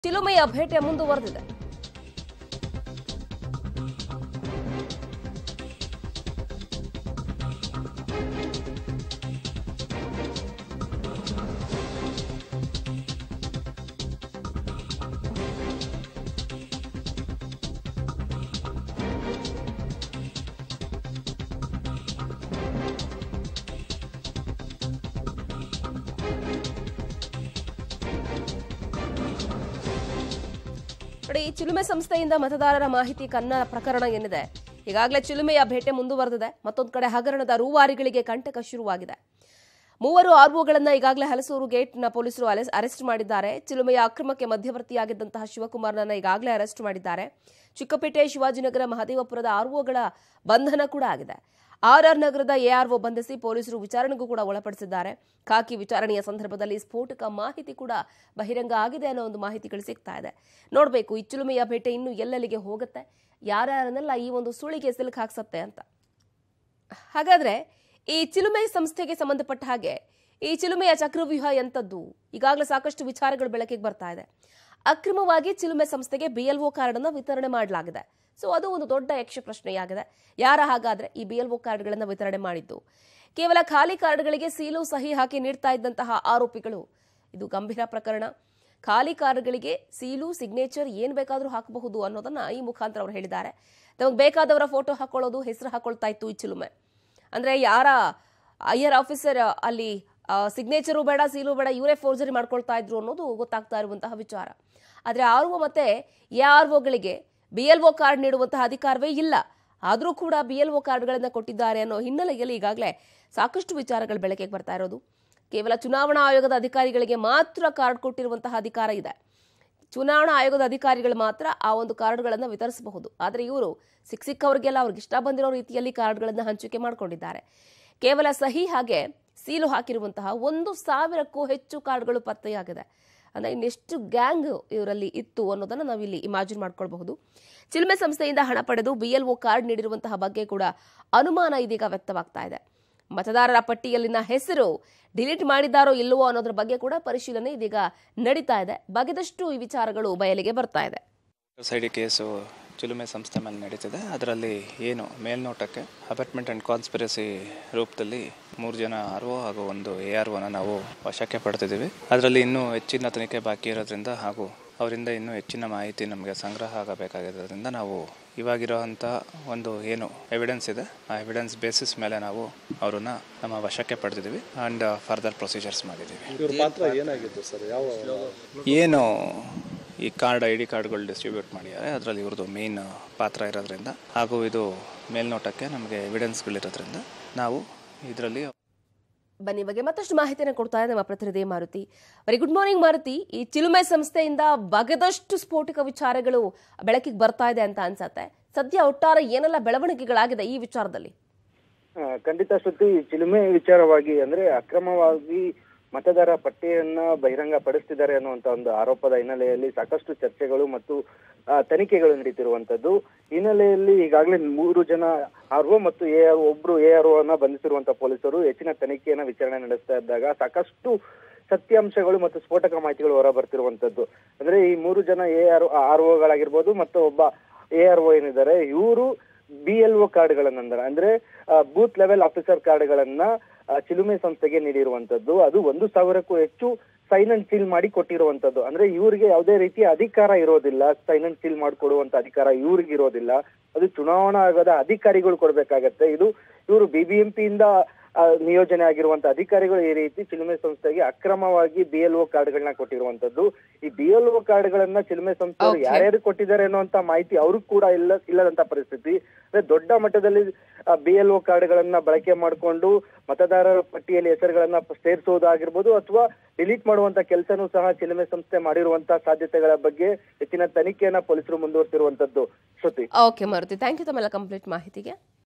ಚಿಲುಮೆಯ ಭೇಟೆ ಮುಂದುವರೆದಿದೆ ನೋಡಿ ಚಿಲುಮೆ ಸಂಸ್ಥೆಯಿಂದ ಮತದಾರರ ಮಾಹಿತಿ ಕನ್ನ ಪ್ರಕರಣ ಏನಿದೆ ಈಗಾಗಲೇ ಚಿಲುಮೆಯ ಭೇಟೆ ಮುಂದುವರೆದಿದೆ ಮತ್ತೊಂದು ಕಡೆ ಹಗರಣದ ರೂವಾರಿಗಳಿಗೆ ಕಂಟಕ ಶುರುವಾಗಿದೆ ಮೂವರು ಆರ್ಒಗಳನ್ನ ಈಗಾಗಲೇ ಹಲಸೂರು ಗೇಟ್ನ ಪೊಲೀಸರು ಅಲೆಸ್- ಅರೆಸ್ಟ್ ಮಾಡಿದ್ದಾರೆ ಚಿಲುಮೆಯ ಅಕ್ರಮಕ್ಕೆ ಮಧ್ಯವರ್ತಿಯಾಗಿದ್ದಂತಹ ಶಿವಕುಮಾರ್ನನ್ನ ಈಗಾಗಲೇ ಅರೆಸ್ಟ್ ಮಾಡಿದ್ದಾರೆ ಚಿಕ್ಕಪೇಟೆ ಶಿವಾಜಿನಗರ ಮಹದೇವಪುರದ ಆರ್ಒಗಳ ಬಂಧನ ಕೂಡ ಆಗಿದೆ ಆರ್ಆರ್ ನಗರದ ಎಆರ್ಒ ಬಂಧಿಸಿ ಪೊಲೀಸರು ವಿಚಾರಣೆಗೂ ಕೂಡ ಒಳಪಡಿಸಿದ್ದಾರೆ ಖಾಕಿ ವಿಚಾರಣೆಯ ಸಂದರ್ಭದಲ್ಲಿ ಸ್ಫೋಟಕ ಮಾಹಿತಿ ಕೂಡ ಬಹಿರಂಗ ಆಗಿದೆ ಅನ್ನೋ ಒಂದು ಮಾಹಿತಿಗಳು ಸಿಗ್ತಾ ಇದೆ ನೋಡಬೇಕು ಈ ಚಿಲುಮೆಯ ಭೇಟೆ ಇನ್ನು ಎಲ್ಲೆಲ್ಲಿಗೆ ಹೋಗುತ್ತೆ ಯಾರ್ಯಾರನ್ನೆಲ್ಲ ಈ ಒಂದು ಸುಳಿಗೆ ಸಿಲುಕು ಹಾಕ್ಸತ್ತೆ ಅಂತ ಹಾಗಾದ್ರೆ ಈ ಚಿಲುಮೆ ಸಂಸ್ಥೆಗೆ ಸಂಬಂಧಪಟ್ಟ ಹಾಗೆ ಈ ಚಿಲುಮೆಯ ಚಕ್ರವ್ಯೂಹ ಎಂಥದ್ದು ಈಗಾಗಲೇ ಸಾಕಷ್ಟು ವಿಚಾರಗಳು ಬೆಳಕಿಗೆ ಬರ್ತಾ ಇದೆ ಅಕ್ರಮವಾಗಿ ಚಿಲುಮೆ ಸಂಸ್ಥೆಗೆ ಬಿಎಲ್ಒ ಕಾರ್ಡ್ ಅನ್ನು ವಿತರಣೆ ಮಾಡಲಾಗಿದೆ ಸೊ ಅದು ಒಂದು ದೊಡ್ಡ ಯಕ್ಷ ಪ್ರಶ್ನೆಯಾಗಿದೆ ಯಾರ ಹಾಗಾದ್ರೆ ಈ ಬಿಎಲ್ಒ ಕಾರ್ಡ್ಗಳನ್ನು ವಿತರಣೆ ಮಾಡಿದ್ದು ಕೇವಲ ಖಾಲಿ ಕಾರ್ಡ್ಗಳಿಗೆ ಸೀಲು ಸಹಿ ಹಾಕಿ ನೀಡ್ತಾ ಇದ್ದಂತಹ ಆರೋಪಿಗಳು ಇದು ಗಂಭೀರ ಪ್ರಕರಣ ಖಾಲಿ ಕಾರ್ಡ್ಗಳಿಗೆ ಸೀಲು ಸಿಗ್ನೇಚರ್ ಏನ್ ಬೇಕಾದರೂ ಹಾಕಬಹುದು ಅನ್ನೋದನ್ನ ಈ ಮುಖಾಂತರ ಅವರು ಹೇಳಿದ್ದಾರೆ ತಮಗೆ ಬೇಕಾದವರ ಫೋಟೋ ಹಾಕೊಳ್ಳೋದು ಹೆಸರು ಹಾಕೊಳ್ತಾ ಇತ್ತು ಈ ಚಿಲುಮೆ ಅಂದ್ರೆ ಯಾರ ಐಆರ್ ಆಫೀಸರ್ ಅಲ್ಲಿ ಸಿಗ್ನೇಚರು ಬೇಡ ಸೀಲು ಬೇಡ ಇವರೇ ಫೋರ್ಜರಿ ಮಾಡ್ಕೊಳ್ತಾ ಇದ್ರು ಅನ್ನೋದು ಗೊತ್ತಾಗ್ತಾ ಇರುವಂತಹ ವಿಚಾರ ಆದ್ರೆ ಆರ್ ಒ ಮತ್ತೆ ಎ ಆರ್ ಒಗಳಿಗೆ ಬಿ ಎಲ್ ಒ ಕಾರ್ಡ್ ನೀಡುವಂತಹ ಅಧಿಕಾರವೇ ಇಲ್ಲ ಆದರೂ ಕೂಡ ಬಿ ಎಲ್ ಒ ಕಾರ್ಡ್ಗಳನ್ನು ಕೊಟ್ಟಿದ್ದಾರೆ ಅನ್ನೋ ಹಿನ್ನೆಲೆಯಲ್ಲಿ ಈಗಾಗಲೇ ಸಾಕಷ್ಟು ವಿಚಾರಗಳು ಬೆಳಕಿಗೆ ಬರ್ತಾ ಇರೋದು ಕೇವಲ ಚುನಾವಣಾ ಆಯೋಗದ ಅಧಿಕಾರಿಗಳಿಗೆ ಮಾತ್ರ ಕಾರ್ಡ್ ಕೊಟ್ಟಿರುವಂತಹ ಅಧಿಕಾರ ಇದೆ ಚುನಾವಣಾ ಆಯೋಗದ ಅಧಿಕಾರಿಗಳು ಮಾತ್ರ ಆ ಒಂದು ಕಾರ್ಡ್ಗಳನ್ನು ವಿತರಿಸಬಹುದು ಆದರೆ ಇವರು ಸಿಕ್ ಸಿಕ್ಕವರಿಗೆಲ್ಲ ಅವ್ರಿಗೆ ಇಷ್ಟ ಬಂದಿರೋ ರೀತಿಯಲ್ಲಿ ಕಾರ್ಡ್ಗಳನ್ನು ಹಂಚಿಕೆ ಮಾಡಿಕೊಂಡಿದ್ದಾರೆ ಕೇವಲ ಸಹಿ ಹಾಗೆ ಸೀಲು ಹಾಕಿರುವಂತಹ ಒಂದು ಸಾವಿರಕ್ಕೂ ಹೆಚ್ಚು ಕಾರ್ಡ್ಗಳು ಪತ್ತೆಯಾಗಿದೆ ಅಂದರೆ ಇನ್ನೆಷ್ಟು ಗ್ಯಾಂಗ್ ಇವರಲ್ಲಿ ಇತ್ತು ಅನ್ನೋದನ್ನು ನಾವಿಲ್ಲಿ ಇಮ್ಯಾಜಿನ್ ಮಾಡ್ಕೊಳ್ಬಹುದು ಚಿಲ್ಮೆ ಸಂಸ್ಥೆಯಿಂದ ಹಣ ಪಡೆದು ಬಿಎಲ್ಒ ಕಾರ್ಡ್ ನೀಡಿರುವಂತಹ ಬಗ್ಗೆ ಕೂಡ ಅನುಮಾನ ಇದೀಗ ವ್ಯಕ್ತವಾಗ್ತಾ ಇದೆ ಮತದಾರರ ಪಟ್ಟಿಯಲ್ಲಿನ ಹೆಸರು ಡಿಲೀಟ್ ಮಾಡಿದ್ದಾರೋ ಇಲ್ಲವೋ ಅನ್ನೋದ್ರ ಬಗ್ಗೆ ಕೂಡ ಪರಿಶೀಲನೆ ಇದೀಗ ನಡೀತಾ ಇದೆ ಬಗೆದಷ್ಟು ಈ ವಿಚಾರಗಳು ಬಯಲಿಗೆ ಬರ್ತಾ ಇದೆ ಸೈಡಿ ಕೇಸು ಚಿಲುಮೆ ಸಂಸ್ಥೆ ಮೇಲೆ ನಡೀತಿದೆ ಅದರಲ್ಲಿ ಏನು ಮೇಲ್ನೋಟಕ್ಕೆ ಅಪಾರ್ಟ್ಮೆಂಟ್ ಆ್ಯಂಡ್ ಕಾನ್ಸ್ಪಿರಸಿ ರೂಪದಲ್ಲಿ ಮೂರು ಜನ ಆರ್ ಒ ಹಾಗೂ ಒಂದು ಎ ಆರ್ ಒನ ನಾವು ವಶಕ್ಕೆ ಪಡ್ತಿದ್ದೀವಿ ಅದರಲ್ಲಿ ಇನ್ನೂ ಹೆಚ್ಚಿನ ತನಿಖೆ ಬಾಕಿ ಇರೋದ್ರಿಂದ ಹಾಗೂ ಅವರಿಂದ ಇನ್ನೂ ಹೆಚ್ಚಿನ ಮಾಹಿತಿ ನಮಗೆ ಸಂಗ್ರಹ ಆಗಬೇಕಾಗಿರೋದ್ರಿಂದ ನಾವು ಇವಾಗಿರೋವಂಥ ಒಂದು ಏನು ಎವಿಡೆನ್ಸ್ ಇದೆ ಆ ಎವಿಡೆನ್ಸ್ ಬೇಸಿಸ್ ಮೇಲೆ ನಾವು ಅವರನ್ನ ನಮ್ಮ ವಶಕ್ಕೆ ಪಡೆದಿದ್ದೀವಿ ಆ್ಯಂಡ್ ಫರ್ದರ್ ಪ್ರೊಸೀಜರ್ಸ್ ಮಾಡಿದ್ದೀವಿ ಇವ್ರ ಪಾತ್ರ ಏನಾಗಿತ್ತು ಸರ್ ಯಾವ ಏನು ಈ ಕಾರ್ಡ್ ಐ ಡಿ ಕಾರ್ಡ್ಗಳು ಡಿಸ್ಟ್ರಿಬ್ಯೂಟ್ ಮಾಡಿದ್ದಾರೆ ಅದರಲ್ಲಿ ಇವ್ರದ್ದು ಮೇನ್ ಪಾತ್ರ ಇರೋದ್ರಿಂದ ಹಾಗೂ ಇದು ಮೇಲ್ನೋಟಕ್ಕೆ ನಮಗೆ ಎವಿಡೆನ್ಸ್ಗಳಿರೋದ್ರಿಂದ ನಾವು ಇದರಲ್ಲಿ ಬನ್ನಿ ಈ ಬಗ್ಗೆ ಮತ್ತಷ್ಟು ಮಾಹಿತಿಯನ್ನು ಕೊಡ್ತಾರೆ ನಮ್ಮ ಪ್ರತಿನಿಧಿ Maruti very good morning Maruti ಈ ಚಿಲುಮೆ ಸಂಸ್ಥೆಯಿಂದ ಬಗೆದಷ್ಟು ಸ್ಫೋಟಕ ವಿಚಾರಗಳು ಬೆಳಕಿಗೆ ಬರ್ತಾ ಇದೆ ಅಂತ ಅನ್ಸತ್ತೆ ಸದ್ಯ ಒಟ್ಟಾರೆ ಏನೆಲ್ಲ ಬೆಳವಣಿಗೆಗಳಾಗಿದೆ ಈ ವಿಚಾರದಲ್ಲಿ ಆ, ಖಂಡಿತ ಶ್ರುತಿ ಚಿಲುಮೆ ವಿಚಾರವಾಗಿ ಅಂದ್ರೆ ಅಕ್ರಮವಾಗಿ ಮತದಾರ ಪಟ್ಟಿಯನ್ನ ಬಹಿರಂಗ ಪಡಿಸ್ತಿದ್ದಾರೆ ಅನ್ನುವಂತ ಒಂದು ಆರೋಪದ ಹಿನ್ನೆಲೆಯಲ್ಲಿ ಸಾಕಷ್ಟು ಚರ್ಚೆಗಳು ಮತ್ತು ಆ, ತನಿಖೆಗಳು ನಡೀತಿರುವಂತದ್ದು ಹಿನ್ನೆಲೆಯಲ್ಲಿ ಈಗಾಗಲೇ ಮೂರು ಜನ ಆರ್ ಒ ಮತ್ತು ಎ ಆರ್ ಒಬ್ರು ಎ ಆರ್ ಒನ ಬಂಧಿಸಿರುವಂತ ಪೊಲೀಸರು ಹೆಚ್ಚಿನ ತನಿಖೆಯನ್ನ ವಿಚಾರಣೆ ನಡೆಸ್ತಾ ಇದ್ದಾಗ ಸಾಕಷ್ಟು ಸತ್ಯಾಂಶಗಳು ಮತ್ತು ಸ್ಫೋಟಕ ಮಾಹಿತಿಗಳು ಹೊರ ಬರ್ತಿರುವಂತದ್ದು ಅಂದ್ರೆ ಈ ಮೂರು ಜನ ಎ ಆರ್ ಆರ್ ಒಗಳಾಗಿರ್ಬೋದು ಮತ್ತು ಒಬ್ಬ ಎ ಆರ್ ಒ ಏನಿದ್ದಾರೆ ಇವರು ಬಿ ಎಲ್ ಒ ಕಾರ್ಡ್ಗಳನ್ನ ಅಂದ್ರೆ ಬೂತ್ ಲೆವೆಲ್ ಆಫೀಸರ್ ಕಾರ್ಡ್ಗಳನ್ನ ಆ, ಚಿಲುಮೆ ಸಂಸ್ಥೆಗೆ ನೀಡಿರುವಂತದ್ದು ಅದು ಒಂದು ಸಾವಿರಕ್ಕೂ ಹೆಚ್ಚು ಸೈನ್ ಅಂಡ್ ಸೀಲ್ ಮಾಡಿ ಕೊಟ್ಟಿರುವಂತದ್ದು ಅಂದ್ರೆ ಇವರಿಗೆ ಯಾವುದೇ ರೀತಿಯ ಅಧಿಕಾರ ಇರೋದಿಲ್ಲ ಸೈನ್ ಅಂಡ್ ಸೀಲ್ ಮಾಡಿಕೊಡುವಂತ ಅಧಿಕಾರ ಇವ್ರಿಗೆ ಇರೋದಿಲ್ಲ ಅದು ಚುನಾವಣಾ ಆಯೋಗದ ಅಧಿಕಾರಿಗಳು ಕೊಡ್ಬೇಕಾಗತ್ತೆ ಇದು ಇವರು ಬಿಬಿಎಂಪಿಯಿಂದ ನಿಯೋಜನೆ ಆಗಿರುವಂತ ಅಧಿಕಾರಿಗಳು ಈ ರೀತಿ ಚಿಲುಮೆ ಸಂಸ್ಥೆಗೆ ಅಕ್ರಮವಾಗಿ ಬಿ ಎಲ್ ಒ ಕಾರ್ಡ್ಗಳನ್ನ ಕೊಟ್ಟಿರುವಂತದ್ದು ಈ ಬಿ ಎಲ್ ಒ ಕಾರ್ಡ್ಗಳನ್ನ ಚಿಲುಮೆ ಸಂಸ್ಥೆಯವರು Okay. ಯಾರ್ಯಾರು ಕೊಟ್ಟಿದ್ದಾರೆ ಅನ್ನುವಂತ ಮಾಹಿತಿ ಅವ್ರಿಗೂ ಕೂಡ ಇಲ್ಲ ಇಲ್ಲದಂತ ಪರಿಸ್ಥಿತಿ ಅಂದ್ರೆ ದೊಡ್ಡ ಮಟ್ಟದಲ್ಲಿ ಬಿ ಎಲ್ ಒ ಕಾರ್ಡ್ಗಳನ್ನ ಬಳಕೆ ಮಾಡಿಕೊಂಡು ಮತದಾರರ ಪಟ್ಟಿಯಲ್ಲಿ ಹೆಸರುಗಳನ್ನ ಸೇರಿಸುವುದಾಗಿರ್ಬೋದು ಅಥವಾ ಡಿಲೀಟ್ ಮಾಡುವಂತ ಕೆಲಸನೂ ಸಹ ಚಿಲುಮೆ ಸಂಸ್ಥೆ ಮಾಡಿರುವಂತ ಸಾಧ್ಯತೆಗಳ ಬಗ್ಗೆ ಹೆಚ್ಚಿನ ತನಿಖೆಯನ್ನ ಪೊಲೀಸರು ಮುಂದುವರಿಸಿರುವಂತದ್ದು Shruti okay Maruti thank you ತಮ್ಮೆಲ್ಲ ಕಂಪ್ಲೀಟ್ ಮಾಹಿತಿಗೆ